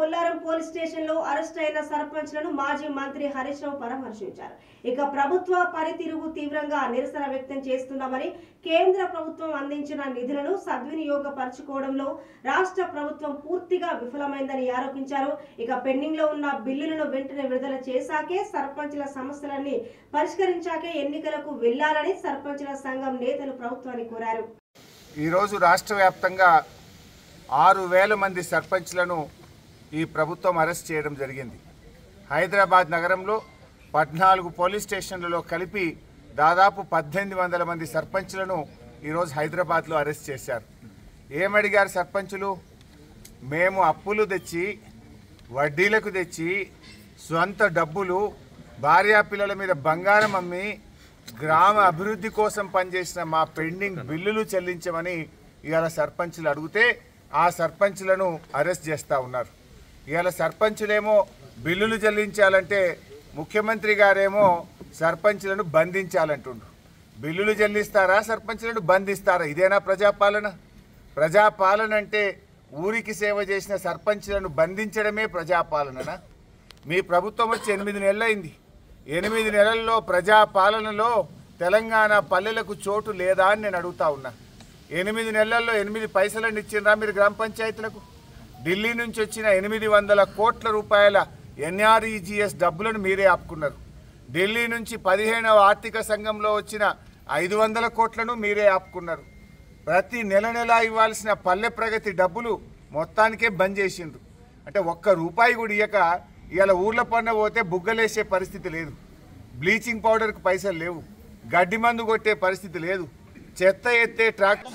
Bollaram police station లో arrest అయిన సర్పంచ్లను మాజీ మంత్రి హరీష్ రావు పరామర్శించారు ఇక ప్రభుత్వ పనితీరుకు తీవ్రంగా నిరసన వ్యక్తం చేస్తున్నామని కేంద్ర ప్రభుత్వం అందించిన నిధులను సద్వినియోగపరచుకోవడంలో రాష్ట్ర ప్రభుత్వం పూర్తిగా విఫలమైందని ఆరోపించారు ఇక పెండింగ్ లో ఉన్న బిల్లులను వెంటనే విడుదల చేశాకే సర్పంచ్ల సమస్యలన్నీ పరిష్కరించాకే ఎన్నికలకు వెళ్లాలని సర్పంచ్ల సంఘం నేతలు ప్రభుత్వాన్ని కోరారు ఈరోజు రాష్ట్ర వ్యాప్తంగా ఆరు వేల మంది సర్పంచ్లను ఈ ప్రభుత్వం అరెస్ట్ చేయడం జరిగింది హైదరాబాద్ నగరంలో పద్నాలుగు పోలీస్ స్టేషన్లలో కలిపి దాదాపు పద్దెనిమిది వందల మంది సర్పంచ్లను ఈరోజు హైదరాబాద్లో అరెస్ట్ చేశారు ఏమడిగారు సర్పంచులు మేము అప్పులు తెచ్చి వడ్డీలకు తెచ్చి స్వంత డబ్బులు భార్యా పిల్లల మీద బంగారం అమ్మి గ్రామ అభివృద్ధి కోసం పనిచేసిన మా పెండింగ్ బిల్లులు చెల్లించమని ఇవాళ సర్పంచులు అడిగితే ఆ సర్పంచులను అరెస్ట్ చేస్తూ ఉన్నారు ఇవాళ సర్పంచులేమో బిల్లులు చెల్లించాలంటే ముఖ్యమంత్రి గారేమో సర్పంచులను బంధించాలంటుండ్రు బిల్లులు చెల్లిస్తారా సర్పంచులను బంధిస్తారా ఇదేనా ప్రజాపాలన ప్రజాపాలన అంటే ఊరికి సేవ చేసిన సర్పంచులను బంధించడమే ప్రజాపాలననా మీ ప్రభుత్వం వచ్చి ఎనిమిది నెలలైంది ఎనిమిది నెలల్లో ప్రజాపాలనలో తెలంగాణ పల్లెలకు చోటు లేదా అని నేను అడుగుతా ఉన్నా ఎనిమిది నెలల్లో ఎనిమిది పైసలను ఇచ్చిండ్రా మీరు గ్రామ పంచాయతీలకు ఢిల్లీ నుంచి వచ్చిన ఎనిమిది వందల కోట్ల రూపాయల ఎన్ఆర్ఈజిఎస్ డబ్బులను మీరే ఆపుకున్నారు ఢిల్లీ నుంచి పదిహేనవ ఆర్థిక సంఘంలో వచ్చిన ఐదు వందల కోట్లను మీరే ఆపుకున్నారు ప్రతి నెల నెల ఇవ్వాల్సిన పల్లె ప్రగతి డబ్బులు మొత్తానికే బంద్ చేసిండ్రు అంటే ఒక్క రూపాయి కూడా ఇయ్యక ఇవాళ ఊర్ల పన్న పోతే బుగ్గలేసే పరిస్థితి లేదు బ్లీచింగ్ పౌడర్కి పైసలు లేవు గడ్డి మందు కొట్టే పరిస్థితి లేదు చెత్త ఎత్తే ట్రాక్టర్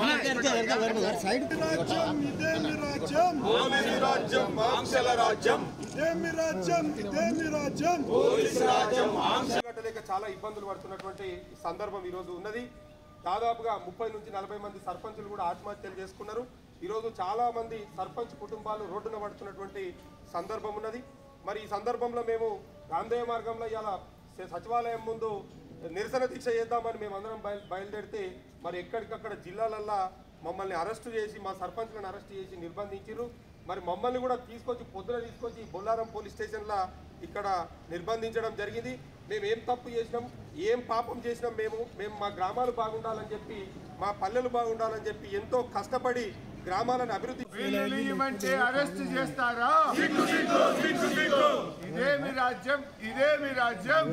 ఇదేమి రాజ్యం ఇదేమి రాజ్యం గట్టలేక చాలా ఇబ్బందులు పడుతున్నటువంటి సందర్భం ఈరోజు ఉన్నది దాదాపుగా ముప్పై నుంచి నలభై మంది సర్పంచులు కూడా ఆత్మహత్యలు చేసుకున్నారు ఈరోజు చాలా మంది సర్పంచ్ కుటుంబాలు రోడ్డున పడుతున్నటువంటి సందర్భం ఉన్నది మరి ఈ సందర్భంలో మేము గాంధేయ మార్గంలో ఇలా సచివాలయం ముందు నిరసన దీక్ష చేద్దామని మేము అందరం బయలు బయలుదేరితే మరి ఎక్కడికక్కడ జిల్లాలల్లా మమ్మల్ని అరెస్టు చేసి మా సర్పంచ్లను అరెస్ట్ చేసి నిర్బంధించారు మరి మమ్మల్ని కూడా తీసుకొచ్చి పొద్దున తీసుకొచ్చి బొల్లారం పోలీస్ స్టేషన్లో ఇక్కడ నిర్బంధించడం జరిగింది మేము ఏం తప్పు చేసినాం ఏం పాపం చేసినాం మేము మేము మా గ్రామాలు బాగుండాలని చెప్పి మా పల్లెలు బాగుండాలని చెప్పి ఎంతో కష్టపడి గ్రామాలను అభివృద్ధి బిల్లులు ఇవ్వమంటే అరెస్ట్ చేస్తారా ఇదేమి రాజ్యం ఇదేమి రాజ్యం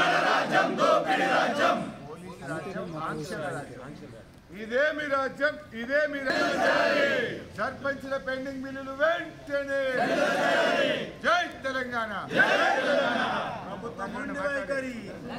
పోలీసు రాజ్యం ఆంక్షల రాజ్యం ఇదేమి రాజ్యం ఇదేమి రాజ్యం సర్పంచుల పెండింగ్ బిల్లులు వెంటనే జై తెలంగాణ ప్రభుత్వం మొండి వైఖరి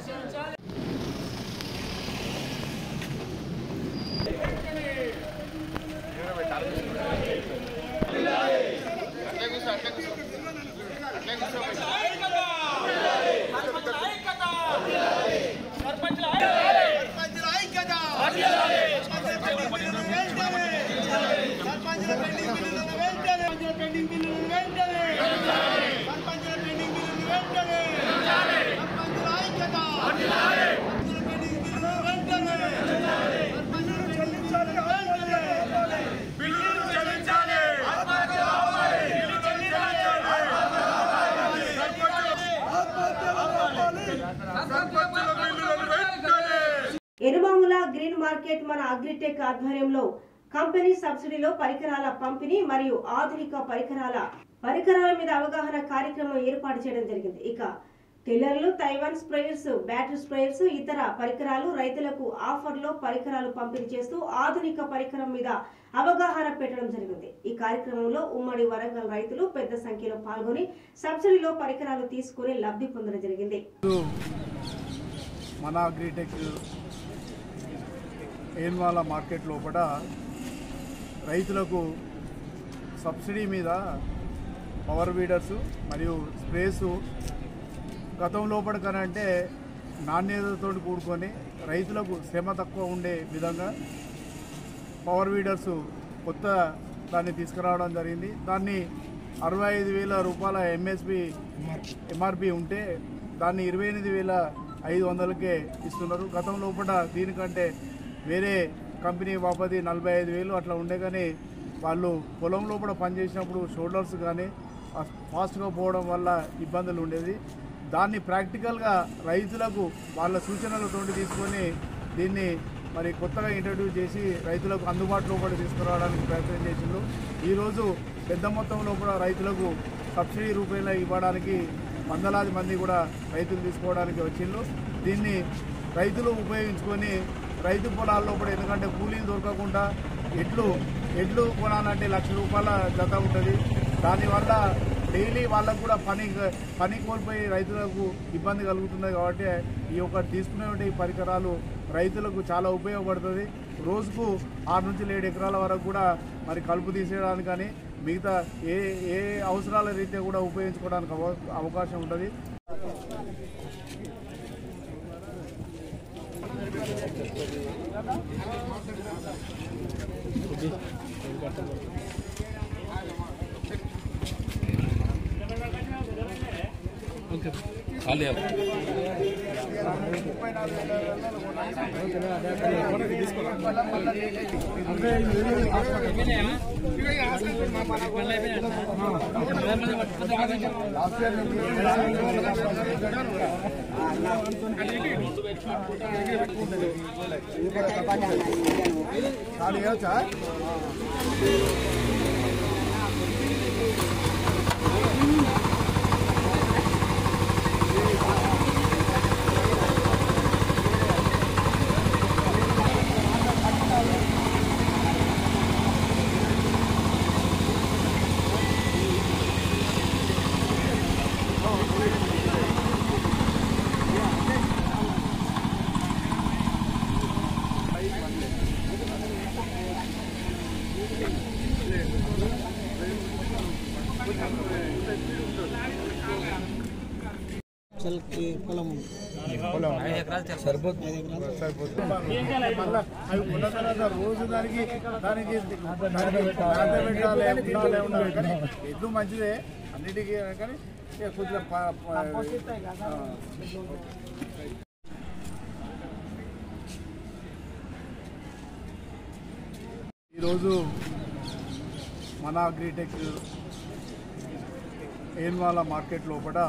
ఎనుమాముల గ్రీన్ మార్కెట్ మన అగ్రిటెక్ ఆధ్వర్యంలో కంపెనీ సబ్సిడీలో పరికరాల పంపిణీ మరియు ఆధునిక పరికరాల పరికరాల మీద అవగాహన కార్యక్రమం ఏర్పాటు చేయడం జరిగింది ఇక టిల్లర్లు తైవాన్ స్ప్రేయర్స్ బ్యాటరీ స్ప్రేయర్స్ ఇతర పరికరాలు రైతులకు ఆఫర్లో పరికరాలు పంపిణీ చేస్తూ ఆధునిక పరికరం మీద అవగాహన పెట్టడం జరిగింది ఈ కార్యక్రమంలో ఉమ్మడి వరంగల్ రైతులు పెద్ద సంఖ్యలో పాల్గొని సబ్సిడీలో పరికరాలు తీసుకుని లబ్ధి పొందడం జరిగింది మన అగ్రిటెక్ ఏన్వాల మార్కెట్ లోపల రైతులకు సబ్సిడీ మీద పవర్ వీడర్స్ మరియు స్ప్రేస్ గతం లోపల కనంటే నాణ్యతతో కూడుకొని రైతులకు శ్రమ తక్కువ ఉండే విధంగా పవర్ వీడర్స్ కొత్త దాన్ని తీసుకురావడం జరిగింది దాన్ని అరవై ఐదు వేల రూపాయల ఎంఎస్పి ఎంఆర్పి ఉంటే దాన్ని ఇరవై ఎనిమిది వేల ఐదు వందలకే ఇస్తున్నారు గతం లోపల దీనికంటే వేరే కంపెనీ బాపది నలభై ఐదు వేలు అట్లా ఉండే కానీ వాళ్ళు పొలం లోపల పనిచేసినప్పుడు షోల్డర్స్ కానీ ఫాస్ట్గా పోవడం వల్ల ఇబ్బందులు ఉండేది దాన్ని ప్రాక్టికల్గా రైతులకు వాళ్ళ సూచనలతోటి తీసుకొని దీన్ని మరి కొత్తగా ఇంట్రడ్యూస్ చేసి రైతులకు అందుబాటులో కూడా తీసుకురావడానికి ప్రయత్నం చేసిండ్రు ఈరోజు పెద్ద మొత్తంలో కూడా రైతులకు సబ్సిడీ రూపంలో ఇవ్వడానికి వందలాది మంది కూడా రైతులు తీసుకోవడానికి వచ్చిండ్రు దీన్ని రైతులు ఉపయోగించుకొని రైతు పొలాల్లో కూడా ఎందుకంటే కూలీలు దొరకకుండా ఎడ్లు ఎడ్లు కొనాలంటే లక్ష రూపాయల జత ఉంటుంది దానివల్ల డైలీ వాళ్ళకు కూడా పని పని కోల్పోయి రైతులకు ఇబ్బంది కలుగుతుంది కాబట్టి ఈ యొక్క తీసుకునే ఈ పరికరాలు రైతులకు చాలా ఉపయోగపడుతుంది రోజుకు ఆరు నుంచి ఏడు ఎకరాల వరకు కూడా మరి కలుపు తీసేయడానికి కానీ మిగతా ఏ ఏ అవసరాల రీత్యా కూడా ఉపయోగించుకోవడానికి అవ- అవకాశం ఉంటుంది ఖాళీ చేయవచ్చా మళ్ళా అవి ఉన్న తర్వాత రోజు దానికి దానికి నాటబెట్టాలి, ఉండాలి, ఉండాలి. కానీ ఎద్దు మంచిదే అన్నిటికీ కానీ ఇక కొద్దిగా ప- ప- ఆ. ఈరోజు మన అగ్రిటెక్ ఏన్వాల మార్కెట్ లోపల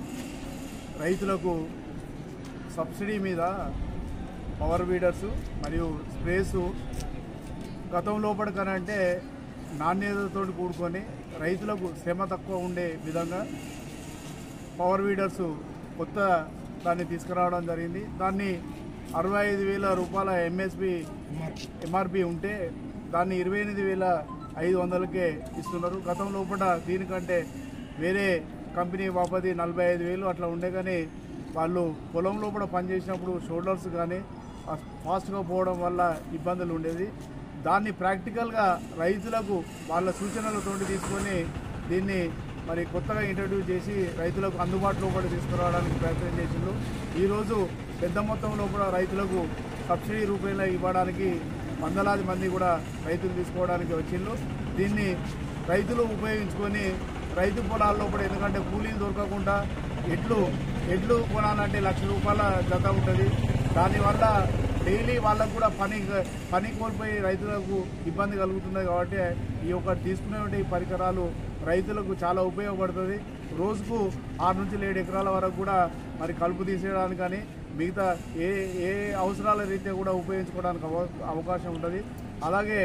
రైతులకు సబ్సిడీ మీద పవర్ వీడర్స్ మరియు స్ప్రేసు గతం లోపల కనంటే నాణ్యతతో కూడుకొని రైతులకు శ్రమ తక్కువ ఉండే విధంగా పవర్ వీడర్స్ కొత్త దాన్ని తీసుకురావడం జరిగింది దాన్ని అరవై ఐదు వేల రూపాయల ఎంఎస్పి ఎంఆర్పి ఉంటే దాన్ని ఇరవై ఎనిమిది వేల ఐదు వందలకే ఇస్తున్నారు గతం లోపల దీనికంటే వేరే కంపెనీ బాపది నలభై ఐదు వేలు అట్లా ఉండే కానీ వాళ్ళు పొలం లోపల పనిచేసినప్పుడు షోల్డర్స్ కానీ ఫాస్ట్గా పోవడం వల్ల ఇబ్బందులు ఉండేది దాన్ని ప్రాక్టికల్గా రైతులకు వాళ్ళ సూచనలతోటి తీసుకొని దీన్ని మరి కొత్తగా ఇంట్రడ్యూస్ చేసి రైతులకు అందుబాటులో కూడా తీసుకురావడానికి ప్రయత్నం చేసిండ్రు ఈరోజు పెద్ద మొత్తంలో కూడా రైతులకు సబ్సిడీ రూపంలో ఇవ్వడానికి వందలాది మంది కూడా రైతులు తీసుకోవడానికి వచ్చిండ్రు దీన్ని రైతులు ఉపయోగించుకొని రైతు పొలాల్లో కూడా ఎందుకంటే కూలీలు దొరకకుండా ఎడ్లు ఎడ్లు కొనాలంటే లక్ష రూపాయల జత ఉంటుంది దానివల్ల డైలీ వాళ్ళకు కూడా పని పని కోల్పోయి రైతులకు ఇబ్బంది కలుగుతుంది కాబట్టి ఈ యొక్క తీసుకునే ఈ పరికరాలు రైతులకు చాలా ఉపయోగపడుతుంది రోజుకు ఆరు నుంచి ఏడు ఎకరాల వరకు కూడా మరి కలుపు తీసేయడానికి కానీ మిగతా ఏ ఏ అవసరాల రీత్యా కూడా ఉపయోగించుకోవడానికి అవ- అవకాశం ఉంటుంది అలాగే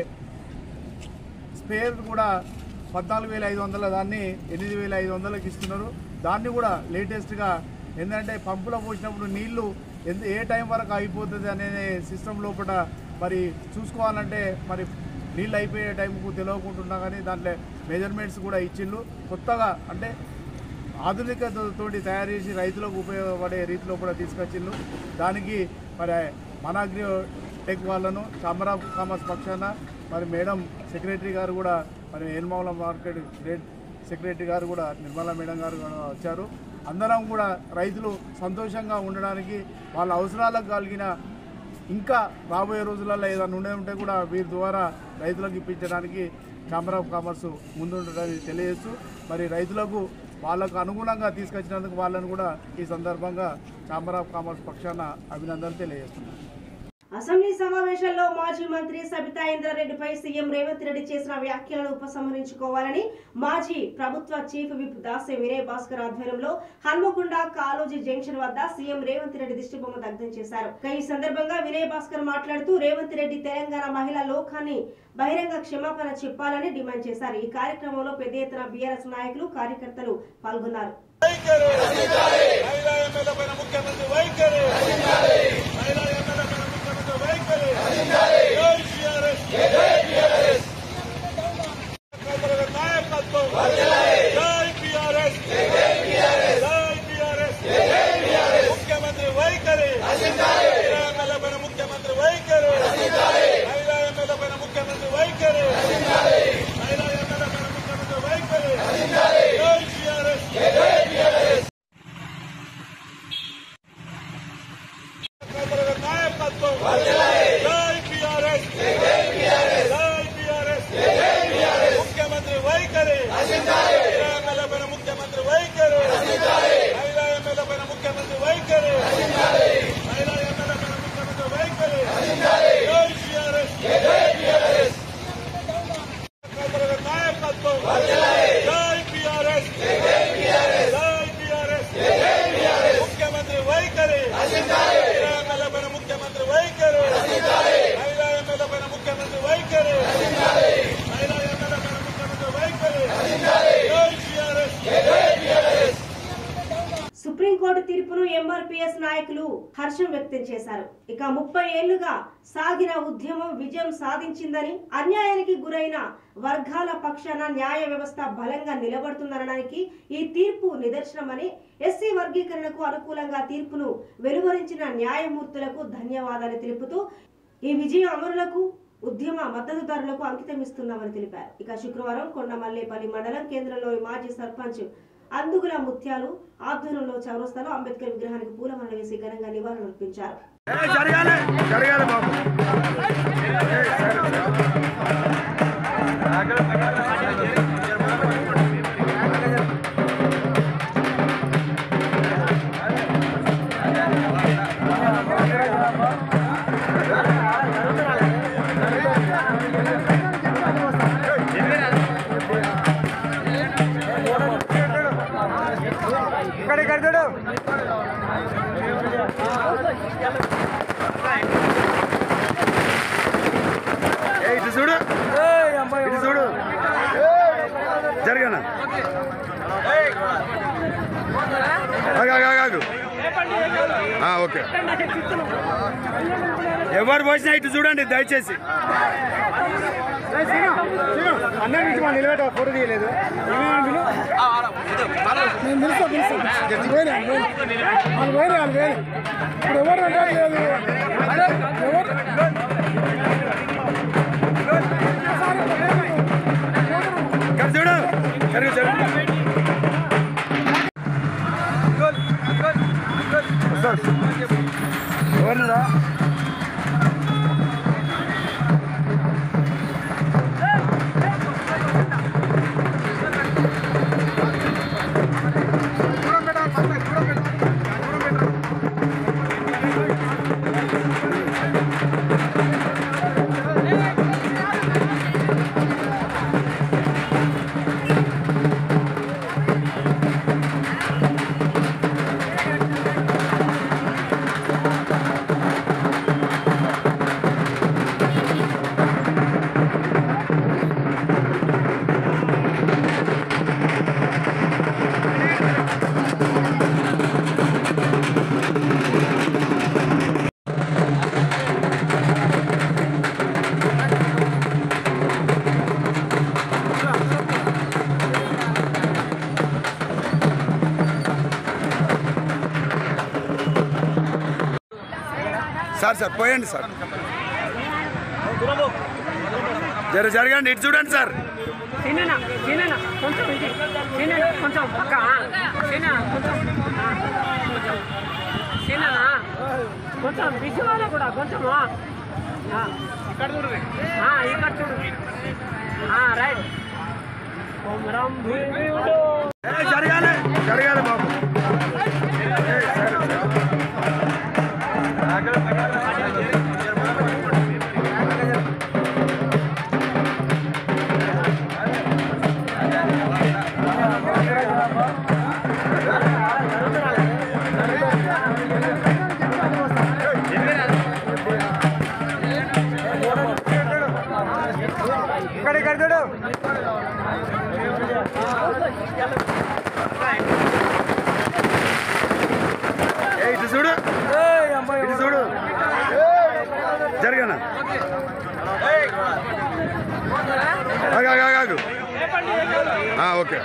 స్పేర్ కూడా పద్నాలుగు వేల ఐదు వందల దాన్ని ఎనిమిది వేల ఐదు వందలకి ఇస్తున్నారు దాన్ని కూడా లేటెస్ట్గా ఏంటంటే పంపులో పోసినప్పుడు నీళ్లు ఎంత ఏ టైం వరకు అయిపోతుంది అనే సిస్టమ్ లోపల మరి చూసుకోవాలంటే మరి నీళ్ళు అయిపోయే టైంకు తెలియకుంటున్నా కానీ దాంట్లో మెజర్మెంట్స్ కూడా ఇచ్చిండ్రు కొత్తగా అంటే ఆధునికతతోటి తయారు చేసి రైతులకు ఉపయోగపడే రీతిలో కూడా తీసుకొచ్చిండ్రు దానికి మరి మన అగ్రి టెక్ వాళ్ళను చామరా కామర్స్ పక్షాన మరి మేడం సెక్రటరీ గారు కూడా మరి ఏన్మౌల మార్కెట్ గ్రేట్ సెక్రటరీ గారు కూడా నిర్మలా మేడం గారు కూడా వచ్చారు అందరం కూడా రైతులు సంతోషంగా ఉండడానికి వాళ్ళ అవసరాలకు కలిగిన ఇంకా రాబోయే రోజులలో ఏదైనా ఉండే ఉంటే కూడా వీరి ద్వారా రైతులకు ఇప్పించడానికి ఛాంబర్ ఆఫ్ కామర్స్ ముందుంటుందని తెలియజేస్తూ మరి రైతులకు వాళ్ళకు అనుగుణంగా తీసుకొచ్చినందుకు వాళ్ళని కూడా ఈ సందర్భంగా ఛాంబర్ ఆఫ్ కామర్స్ పక్షాన అభినందనలు తెలియజేస్తున్నాను అసెంబ్లీ సమావేశంలో మాజీ మంత్రి సబితా ఇంద్రారెడ్డిపై సీఎం రేవంత్ రెడ్డి చేసిన వ్యాఖ్యలను ఉపసంహరించుకోవాలని మాజీ ప్రభుత్వ చీఫ్ విప్ దాసే వినయ్ భాస్కర్ ఆధ్వర్యంలో హన్మకొండ కాలోజీ జంక్షన్ వద్ద సీఎం రేవంత్ రెడ్డి దిష్టిబొమ్మ దగ్ధం చేశారు ఇక ఈ సందర్భంగా వినయ్ భాస్కర్ మాట్లాడుతూ రేవంత్ రెడ్డి తెలంగాణ మహిళా లోకాన్ని బహిరంగ క్షమాపణ చెప్పాలని డిమాండ్ చేశారు ఈ కార్యక్రమంలో పెద్ద ఎత్తున బీఆర్ఎస్ నాయకులు కార్యకర్తలు పాల్గొన్నారు వైఖరి మహిళా ఎమ్మెల్యే పైన ముఖ్యమంత్రి వైఖరి మహిళా ఎమ్మెల్యే పైన ముఖ్యమంత్రి వైఖరి జై టీఆర్ఎస్ నాయకత్వం జై టీఆర్ఎస్ జై టీఆర్ఎస్ ముఖ్యమంత్రి వైఖరి మహిళా ఎమ్మెల్యే పైన ముఖ్యమంత్రి వైఖరి మహిళా ఎమ్మెల్యే పైన ముఖ్యమంత్రి వైఖరి మహిళా ఎమ్మెల్యే పైన ముఖ్యమంత్రి వైఖరి జై టీఆర్ఎస్ నాయకత్వం జై టీఆర్ఎస్ జై టీఆర్ఎస్ ముఖ్యమంత్రి వైఖరి మహిళా ఎమ్మెల్యే పైన ముఖ్యమంత్రి వైఖరి మహిళా ఎమ్మెల్యే పైన ముఖ్యమంత్రి వైఖరి మహిళా ఎమ్మెల్యే పైన ముఖ్యమంత్రి వైఖరి జై టీఆర్ఎస్ నాయకత్వం జై టీఆర్ఎస్ జై టీఆర్ఎస్ ముఖ్యమంత్రి వైఖరి మహిళా ఎమ్మెల్యే పైన ముఖ్యమంత్రి వైఖరి మహిళా ఎమ్మెల్యే పైన ముఖ్యమంత్రి వైఖరి మహిళా ఎమ్మెల్యే పైన ముఖ్యమంత్రి వైఖరి జై టీఆర్ఎస్ సుప్రీంకోర్టు తీర్పును ఎంఆర్పీఎస్ నాయకులు హర్షం వ్యక్తం చేశారు ఇక ముప్పై ఏళ్లుగా సాగిన ఉద్యమం విజయం సాధించిందని అన్యాయానికి గురైన వర్గాల పక్షాన న్యాయ వ్యవస్థ బలంగా నిలబడుతుందనడానికి ఈ తీర్పు నిదర్శనమని ఎస్సీ వర్గీకరణకు అనుకూలంగా తీర్పును వెలువరించిన న్యాయమూర్తులకు ధన్యవాదాలు తెలుపుతూ ఈ విజయ అమరులకు ఉద్యమ మద్దతుదారులకు అంకితమిస్తున్నామని తెలిపారు ఇక శుక్రవారం కొండమల్లేపల్లి మండలం కేంద్రంలోని మాజీ సర్పంచ్ అందుగుల ముత్యాలు ఆధ్వర్యంలో చౌరస్తాలో అంబేద్కర్ విగ్రహానికి పూలమాల వేసి ఘనంగా నివాళులర్పించారు జరగాలి జరగాలి బాబు ఇక్కడ ఇక్కడ చూడు ఏ ఇటు చూడు ఇటు చూడు జరగనా ఆగు, ఆగు, ఆగు, ఆగు. ఆ, ఓకే ఎవరు పోసినా ఇటు చూడండి దయచేసి అన్న నుంచి మనం నిలబెట్ట ఫోటో తీయలేదు నేను తెలుసా తెలుసా పోయినా వాళ్ళు పోయినా వాళ్ళు పోయినా ఇప్పుడు ఎవరు లేదు ఎవరు ఇక్కడ చూడు జరుగు జరుగు ఎవరురా సార్ సార్ పోయండి సార్ జర జరగండి ఇటు చూడండి సార్ తిననా తిననా కొంచెం ఇది తిననా కొంచెం పక్క తిన కొంచెం ఆ, కొంచెం తిననా కొంచెం విజయవాడ కూడా కొంచెం ఇక్కడ చూడు ఇక్కడ చూడు ఆ, రైట్ ఓం రామ్ భీముడు ఏ, జరగాలి జరగాలి బాబు ఏ, సరే, సరే. ఓకే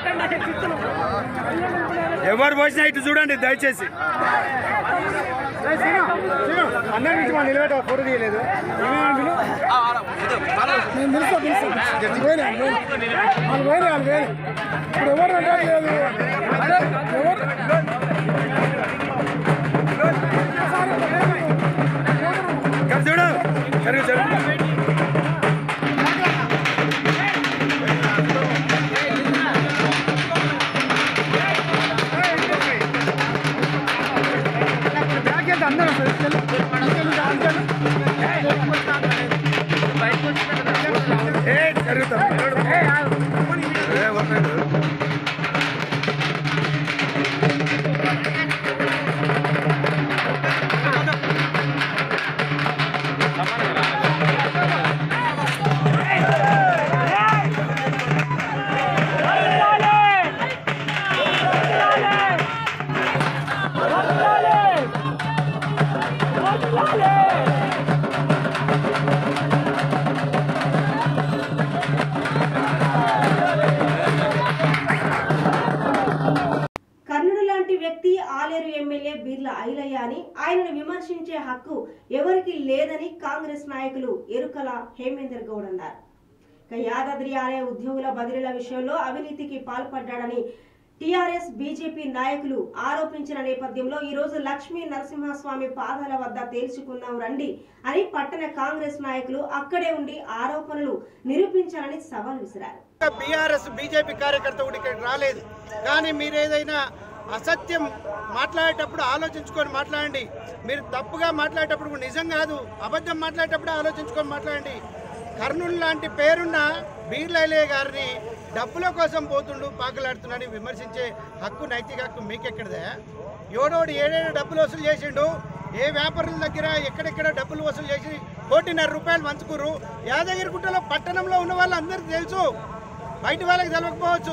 ఎవరు పోసినా ఇటు చూడండి దయచేసి అందరి నుంచి మనం నిలబెట్ట ఫోటో తీయలేదు నేను తెలుసా తెలుసా పోయినా వాళ్ళు పోయినా వాళ్ళు పోయినా ఇప్పుడు ఎవరు అంటలేదు ఎవరు ఇక్కడ చూడు జరుగు జరుగు బ్యాక్ వెళ్తే అందరూ ఏ జరుగుతాం ఏ ఒకటి కర్ణుడు లాంటి వ్యక్తి ఆలేరు ఎమ్మెల్యే బీర్ల ఐలయ్య అని ఆయనను విమర్శించే హక్కు ఎవరికి లేదని కాంగ్రెస్ నాయకులు ఎరుకల హేమేందర్ గౌడ్ అన్నారు ఇక యాదాద్రి ఆలయ ఉద్యోగుల బదిలీల విషయంలో అవినీతికి పాల్పడ్డాడని టీఆర్ఎస్ బీజేపీ నాయకులు ఆరోపించిన నేపథ్యంలో ఈ రోజు లక్ష్మీ నరసింహస్వామి పాదాల వద్ద తేల్చుకుందాం రండి అని పట్టణ కాంగ్రెస్ నాయకులు అక్కడే ఉండి ఆరోపణలు నిరూపించాలని సవాల్ విసిరారు బీఆర్ఎస్ బీజేపీ కార్యకర్త కూడా ఇక్కడికి రాలేదు కానీ మీరు ఏదైనా అసత్యం మాట్లాడేటప్పుడు ఆలోచించుకొని మాట్లాడండి మీరు తప్పుగా మాట్లాడేటప్పుడు కూడా నిజం కాదు అబద్ధం మాట్లాడేటప్పుడు ఆలోచించుకొని మాట్లాడండి కర్నూలు లాంటి పేరున్న బీర్లైలే గారిని డబ్బుల కోసం పోతుండు పాకులాడుతున్నాడని విమర్శించే హక్కు నైతిక హక్కు మీకెక్కడదే ఎవడోడు ఏడేడు డబ్బులు వసూలు చేసిండు ఏ వ్యాపారుల దగ్గర ఎక్కడెక్కడ డబ్బులు వసూలు చేసి కోటిన్నర రూపాయలు పంచుకురు యాదగిరిగుట్టలో పట్టణంలో ఉన్న వాళ్ళందరికీ తెలుసు బయట వాళ్ళకి తెలవకపోవచ్చు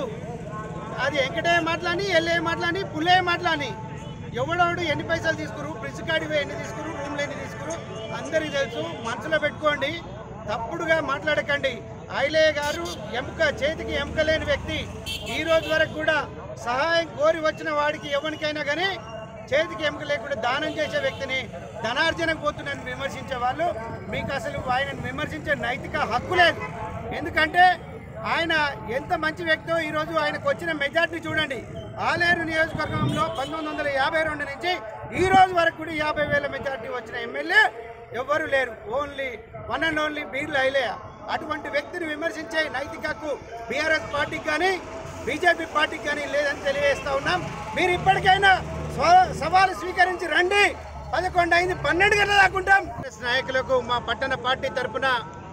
అది వెంకటే మాట్లాడి ఎల్లే మాట్లాడి పుల్లే మాట్లాడి ఎవడోడు ఎన్ని పైసలు తీసుకురు బ్రిడ్జ్ కాడివి ఎన్ని తీసుకురు రూమ్లు ఎన్ని తీసుకురు అందరికీ తెలుసు మనసులో పెట్టుకోండి తప్పుడుగా మాట్లాడకండి ఐలయ్య గారు ఎముక చేతికి ఎముక లేని వ్యక్తి ఈ రోజు వరకు కూడా సహాయం కోరి వచ్చిన వాడికి ఎవరికైనా కానీ చేతికి ఎముక లేకుండా దానం చేసే వ్యక్తిని ధనార్జనకు పోతున్నాను విమర్శించే వాళ్ళు మీకు అసలు ఆయనను విమర్శించే నైతిక హక్కు లేదు ఎందుకంటే ఆయన ఎంత మంచి వ్యక్తో ఈరోజు ఆయనకు వచ్చిన మెజార్టీ చూడండి ఆలేరు నియోజకవర్గంలో పంతొమ్మిది వందల యాభై రెండు నుంచి ఈ రోజు వరకు కూడా యాభై వేల మెజార్టీ వచ్చిన ఎమ్మెల్యే ఎవ్వరు లేరు ఓన్లీ వన్ అండ్ ఓన్లీ బీర్లు ఐలే అటువంటి వ్యక్తిని విమర్శించే నైతిక హక్కు బీఆర్ఎస్ పార్టీకి కానీ బీజేపీ పార్టీకి కానీ లేదని తెలియజేస్తా ఉన్నాం మీరు ఇప్పటికైనా స్వ- సవాలు స్వీకరించి రండి పదకొండు అయింది పన్నెండు గంటల దాకుంటాం నాయకులకు మా పట్టణ పార్టీ తరపున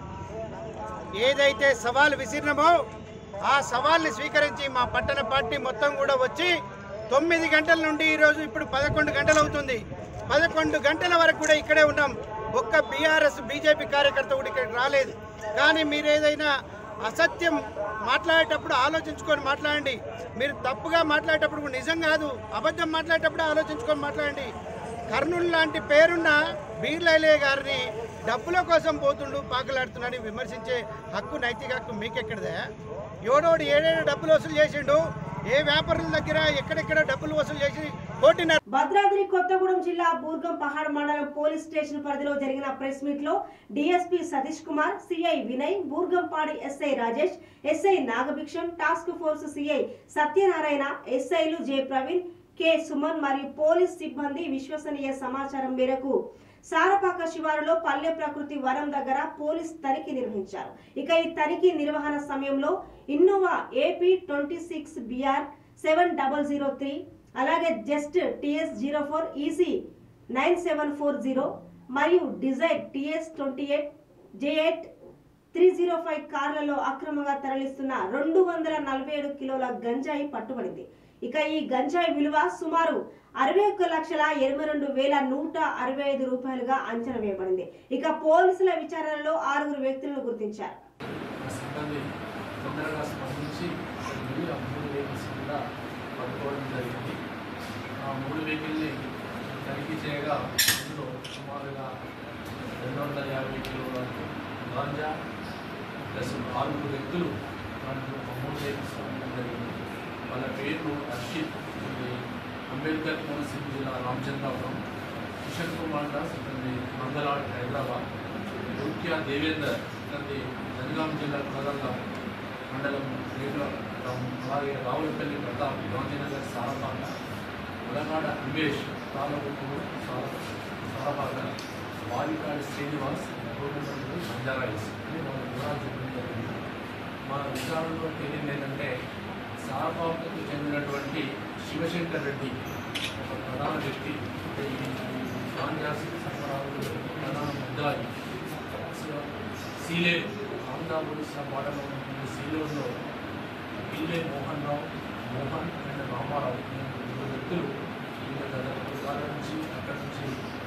ఏదైతే సవాల్ విసిరినామో ఆ సవాల్ని స్వీకరించి మా పట్టణ పార్టీ మొత్తం కూడా వచ్చి తొమ్మిది గంటల నుండి ఈరోజు ఇప్పుడు పదకొండు గంటలు అవుతుంది పదకొండు గంటల వరకు కూడా ఇక్కడే ఉన్నాం ఒక్క బీఆర్ఎస్ బీజేపీ కార్యకర్త కూడా ఇక్కడికి రాలేదు కానీ మీరు ఏదైనా అసత్యం మాట్లాడేటప్పుడు ఆలోచించుకొని మాట్లాడండి మీరు తప్పుగా మాట్లాడేటప్పుడు కూడా నిజం కాదు అబద్ధం మాట్లాడేటప్పుడు ఆలోచించుకొని మాట్లాడండి కర్నూలు లాంటి పేరున్న బీర్లైలే గారిని డబ్బుల కోసం పోతుండు పాకులాడుతున్నాడని విమర్శించే హక్కు నైతిక హక్కు మీకెక్కడదే ఎవడోడు ఏడేడు డబ్బులు వసూలు చేసిండు ఏ వ్యాపారుల దగ్గర ఎక్కడెక్కడ డబ్బులు వసూలు చేసి కోటిన్నర భద్రాద్రి కొత్తగూడెం జిల్లా బూర్గం పహాడ్ మండలం పోలీస్ స్టేషన్ పరిధిలో జరిగిన ప్రెస్ మీట్ లో DSP Satish Kumar CI Vinay Burgampadu SI Rajesh SI Nagabhiksham task force CI Satyanarayana ఎస్ఐలు జె ప్రవీణ్ కె సుమన్ మరియు పోలీస్ సిబ్బంది విశ్వసనీయ సమాచారం మేరకు సారపాక శివారులో పల్లె ప్రకృతి వనం దగ్గర పోలీస్ తనిఖీ నిర్వహించారు ఇక ఈ తనిఖీ నిర్వహణ సమయంలో Innova AP twenty six BR seven double zero three అలాగే జస్ట్ TS zero four EC nine seven four zero మరియు Dzire TS twenty eight J eight three zero five కార్లలో అక్రమంగా తరలిస్తున్న రెండు వందల నలభై ఏడు కిలోల గంజాయి పట్టుబడింది ఇక ఈ గంజాయి విలువ సుమారు అరవై ఒక్క లక్షల ఎనభై రెండు వేల నూట అరవై ఐదు రూపాయలుగా అంచనా వేయబడింది ఇక పోలీసుల విచారణలో ఆరుగురు వ్యక్తులను గుర్తించారు సిబ్బంది తొందరగా స్పందించి వెళ్ళి ఆ మూడు వెహికల్స్ కూడా పట్టుకోవడం జరిగింది ఆ మూడు వెహికల్ని తనిఖీ చేయగా అందులో సుమారుగా రెండు వందల యాభై కిలోల గాంజా ప్లస్ ఆరుగురు వ్యక్తులు దాంట్లో ఆ మూడు వెహికల్స్ ఉండడం జరిగింది వాళ్ళ పేర్లు అర్షిత్ ఇది అంబేద్కర్ కోనసీమ జిల్లా రామచంద్రాపురం కిషన్ కుమార్ దాస్ ఇతని మంగళాడ్ హైదరాబాద్ ముఖ్య దేవేందర్ ఇతని జనగాం జిల్లా కొలగల్ల మండలం రేగుల గ్రామం అలాగే రావులపల్లి ప్రతాప్ గాంధీనగర్ సారపాక ఉలనాడ ఉమేష్ తాలూకు సారపాక వారికాడి శ్రీనివాస్ గోవిందరాజు బంజారాయిస్ అని వాళ్ళ వివరాలు చెప్పడం జరిగింది మా విచారణలో తేలింది ఏంటంటే సారపాకకు చెందినటువంటి శివశంకర్ రెడ్డి ఒక ప్రధాన వ్యక్తి అంటే ఈ గాంజాసి సరఫరాలు ప్రధాన ముద్దాయి సీలేరు ఆంధ్రప్రదేశ్ పాటలో ఉన్నటువంటి సీలేరులో పిల్లే మోహన్ రావు మోహన్ అండ్ రామారావు అనే ఇద్దరు వ్యక్తులు వీళ్ళ గత కొద్ది కాలం నుంచి అక్కడి నుంచి